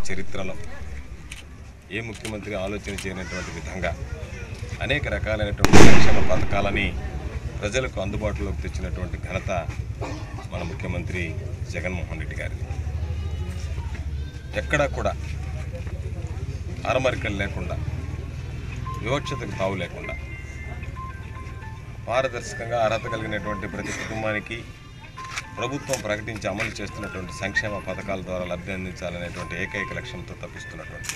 చరిత్రలో ఏ ముఖ్యమంత్రి ఆలోచన చేయనటువంటి విధంగా అనేక రకాలైనటువంటి సంక్షేమ పథకాలని ప్రజలకు అందుబాటులోకి తెచ్చినటువంటి ఘనత మన ముఖ్యమంత్రి జగన్మోహన్ రెడ్డి గారిది ఎక్కడా కూడా అరమరికలు లేకుండా వివక్షతకు తావు లేకుండా పారదర్శకంగా అర్హత కలిగినటువంటి ప్రతి కుటుంబానికి ప్రభుత్వం ప్రకటించి అమలు చేస్తున్నటువంటి సంక్షేమ పథకాల ద్వారా లబ్ధి అందించాలనేటువంటి ఏకైక లక్ష్యంతో తప్పిస్తున్నటువంటి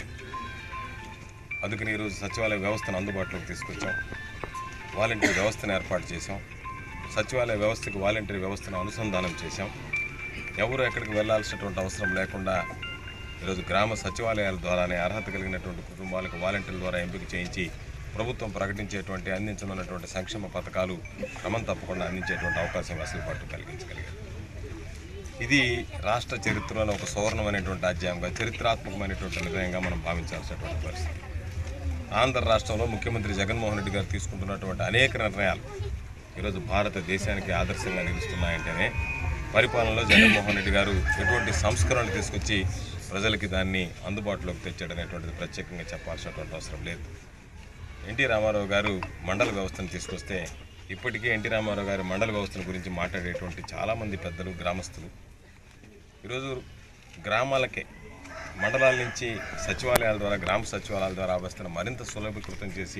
అందుకని ఈరోజు సచివాలయ వ్యవస్థను అందుబాటులోకి తీసుకొచ్చాం వాలంటీర్ వ్యవస్థను ఏర్పాటు చేశాం సచివాలయ వ్యవస్థకు వాలంటీర్ వ్యవస్థను అనుసంధానం చేశాం ఎవరు ఎక్కడికి వెళ్ళాల్సినటువంటి అవసరం లేకుండా ఈరోజు గ్రామ సచివాలయాల ద్వారానే అర్హత కలిగినటువంటి కుటుంబాలకు వాలంటీర్ల ద్వారా ఎంపిక చేయించి ప్రభుత్వం ప్రకటించేటువంటి అందించనున్నటువంటి సంక్షేమ పథకాలు క్రమం తప్పకుండా అందించేటువంటి అవకాశం వెసులుబాటు కలిగించగలిగారు ఇది రాష్ట్ర చరిత్రలో ఒక సువర్ణమైనటువంటి అధ్యాయంగా చరిత్రాత్మకమైనటువంటి నిర్ణయంగా మనం భావించాల్సినటువంటి పరిస్థితి ఆంధ్ర రాష్ట్రంలో ముఖ్యమంత్రి జగన్మోహన్ రెడ్డి గారు తీసుకుంటున్నటువంటి అనేక నిర్ణయాలు ఈరోజు భారతదేశానికి ఆదర్శంగా నిలుస్తున్నాయంటేనే పరిపాలనలో జగన్మోహన్ రెడ్డి గారు ఎటువంటి సంస్కరణలు తీసుకొచ్చి ప్రజలకి దాన్ని అందుబాటులోకి తెచ్చాడనేటువంటిది ప్రత్యేకంగా చెప్పాల్సినటువంటి అవసరం లేదు ఎన్టీ రామారావు గారు మండల వ్యవస్థను తీసుకొస్తే ఇప్పటికే ఎన్టీ రామారావు గారి మండల వ్యవస్థల గురించి మాట్లాడేటువంటి చాలామంది పెద్దలు గ్రామస్తులు ఈరోజు గ్రామాలకే మండలాల నుంచి సచివాలయాల ద్వారా గ్రామ సచివాలయాల ద్వారా వ్యవస్థను మరింత సులభీకృతం చేసి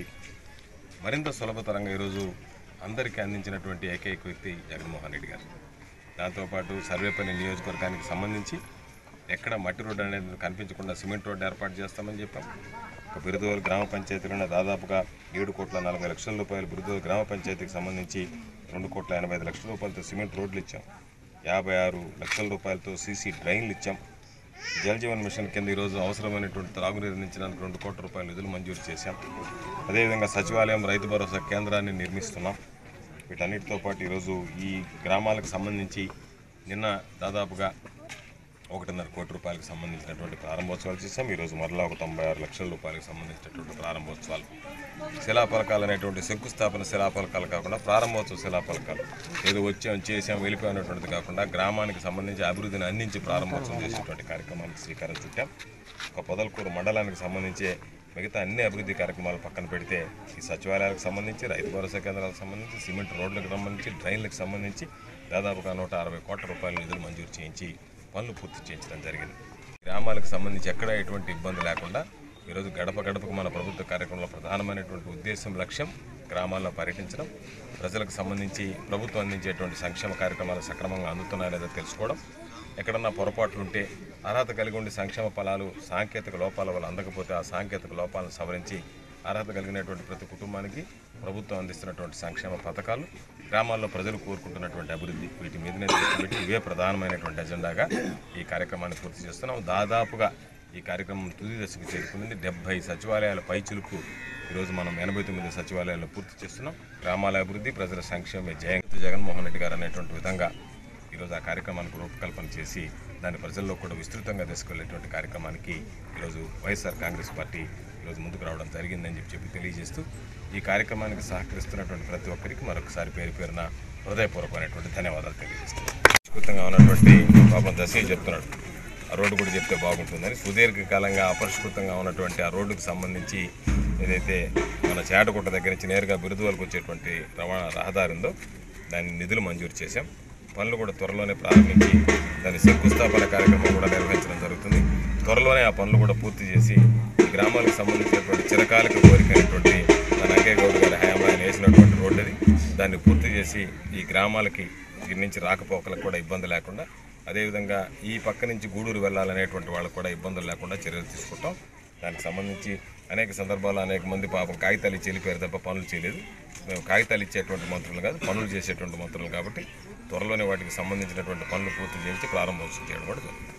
మరింత సులభతరంగా ఈరోజు అందరికీ అందించినటువంటి ఏకైక వ్యక్తి జగన్మోహన్ రెడ్డి గారు దాంతోపాటు సర్వేపల్లి నియోజకవర్గానికి సంబంధించి ఎక్కడ మట్టి రోడ్డు అనేది కనిపించకుండా సిమెంట్ రోడ్డు ఏర్పాటు చేస్తామని చెప్పాం ఒక బిరుదోలు గ్రామ పంచాయతీలోనే దాదాపుగా ఏడు కోట్ల నలభై లక్షల రూపాయలు బిరుదోలు గ్రామ పంచాయతీకి సంబంధించి రెండు కోట్ల ఎనభై ఐదు లక్షల రూపాయలతో సిమెంట్ రోడ్లు ఇచ్చాం యాభై ఆరు లక్షల రూపాయలతో సీసీ డ్రైన్లు ఇచ్చాం జల్ జీవన్ మిషన్ కింద ఈరోజు అవసరమైనటువంటి త్రాగునీరు అందించడానికి రెండు కోట్ల రూపాయల నిధులు మంజూరు చేశాం అదేవిధంగా సచివాలయం రైతు భరోసా కేంద్రాన్ని నిర్మిస్తున్నాం వీటన్నిటితో పాటు ఈరోజు ఈ గ్రామాలకు సంబంధించి నిన్న దాదాపుగా ఒకటిన్నర కోటి రూపాయలకు సంబంధించినటువంటి ప్రారంభోత్సవాలు చేశాం ఈరోజు మరలా ఒక తొంభై ఆరు లక్షల రూపాయలకు సంబంధించినటువంటి ప్రారంభోత్సవాలు శిలాఫలకాలు అనేటువంటి శంకుస్థాపన శిలాఫలకాలు కాకుండా ప్రారంభోత్సవ శిలాఫలకాలు ఏదో వచ్చాం చేసాం వెళ్ళిపోయినటువంటిది కాకుండా గ్రామానికి సంబంధించి అభివృద్ధిని అందించి ప్రారంభోత్సవం చేసేటువంటి కార్యక్రమానికి శ్రీకారం చుట్టాం ఒక పొదలకూరు మండలానికి సంబంధించి మిగతా అన్ని అభివృద్ధి కార్యక్రమాలు పక్కన పెడితే ఈ సచివాలయాలకు సంబంధించి రైతు భరోసా కేంద్రాలకు సంబంధించి సిమెంట్ రోడ్లకు సంబంధించి డ్రైన్లకు సంబంధించి దాదాపుగా నూట అరవై కోట్ల రూపాయల నిధులు మంజూరు చేయించి పనులు పూర్తి చేయించడం జరిగింది గ్రామాలకు సంబంధించి ఎక్కడ ఎటువంటి ఇబ్బంది లేకుండా ఈరోజు గడప గడపకు మన ప్రభుత్వ కార్యక్రమంలో ప్రధానమైనటువంటి ఉద్దేశం లక్ష్యం గ్రామాల్లో పర్యటించడం ప్రజలకు సంబంధించి ప్రభుత్వం అందించేటువంటి సంక్షేమ కార్యక్రమాలు సక్రమంగా అందుతున్నాయా లేదా తెలుసుకోవడం ఎక్కడన్నా పొరపాట్లు ఉంటే అర్హత కలిగి ఉండి సంక్షేమ ఫలాలు సాంకేతిక లోపాల వల్ల అందకపోతే ఆ సాంకేతిక లోపాలను సవరించి అర్హత కలిగినటువంటి ప్రతి కుటుంబానికి ప్రభుత్వం అందిస్తున్నటువంటి సంక్షేమ పథకాలు గ్రామాల్లో ప్రజలు కోరుకుంటున్నటువంటి అభివృద్ధి వీటి మీదనే దృష్టి పెట్టి ఇవే ప్రధానమైనటువంటి ఎజెండాగా ఈ కార్యక్రమాన్ని పూర్తి చేస్తున్నాం దాదాపుగా ఈ కార్యక్రమం తుది దశకు చేరుకుంది డెబ్బై సచివాలయాల పైచులకు ఈరోజు మనం ఎనభై తొమ్మిది సచివాలయాలను పూర్తి చేస్తున్నాం గ్రామాల అభివృద్ధి ప్రజల సంక్షేమ జయంతి జగన్మోహన్ రెడ్డి గారు అనేటువంటి విధంగా ఈరోజు ఆ కార్యక్రమానికి రూపకల్పన చేసి దాన్ని ప్రజల్లో కూడా విస్తృతంగా తీసుకెళ్లేటువంటి కార్యక్రమానికి ఈరోజు వైఎస్ఆర్ కాంగ్రెస్ పార్టీ ఈరోజు ముందుకు రావడం జరిగిందని చెప్పి చెప్పి తెలియజేస్తూ ఈ కార్యక్రమానికి సహకరిస్తున్నటువంటి ప్రతి ఒక్కరికి మరొకసారి పేరు పేరున హృదయపూర్వకమైనటువంటి ధన్యవాదాలు తెలియజేస్తున్నాను విస్తృతంగా ఉన్నటువంటి పాపం దశ చెప్తున్నాడు ఆ రోడ్డు కూడా చెప్తే బాగుంటుందని సుదీర్ఘకాలంగా అపరిష్కృతంగా ఉన్నటువంటి ఆ రోడ్డుకు సంబంధించి ఏదైతే మన చేటగుట్ట దగ్గర నుంచి నేరుగా బిరుదువలకు వచ్చేటువంటి రవాణా రహదారి ఉందో దాన్ని నిధులు మంజూరు చేశాం పనులు కూడా త్వరలోనే ప్రారంభించి దాని శంకుస్థాపన కార్యక్రమం కూడా నిర్వహించడం జరుగుతుంది త్వరలోనే ఆ పనులు కూడా పూర్తి చేసి ఈ గ్రామాలకు సంబంధించినటువంటి చిరకాలిక కోరికైనటువంటి మన అంకేగౌడ్ గారి హయాంలో ఆయన వేసినటువంటి రోడ్డు అది దాన్ని పూర్తి చేసి ఈ గ్రామాలకి దీని నుంచి రాకపోకలకు కూడా ఇబ్బంది లేకుండా అదేవిధంగా ఈ పక్క నుంచి గూడూరు వెళ్ళాలనేటువంటి వాళ్ళకు కూడా ఇబ్బందులు లేకుండా చర్యలు తీసుకుంటాం దానికి సంబంధించి అనేక సందర్భాల్లో అనేక మంది పాపం కాగితాలు ఇచ్చి వెళ్ళిపోయారు తప్ప పనులు చేయలేదు మేము కాగితాలు ఇచ్చేటువంటి మంత్రులు కాదు పనులు చేసేటువంటి మంత్రులు కాబట్టి త్వరలోనే వాటికి సంబంధించినటువంటి పనులు పూర్తి చేయించి ప్రారంభోత్సవం చేయడం కూడా జరుగుతుంది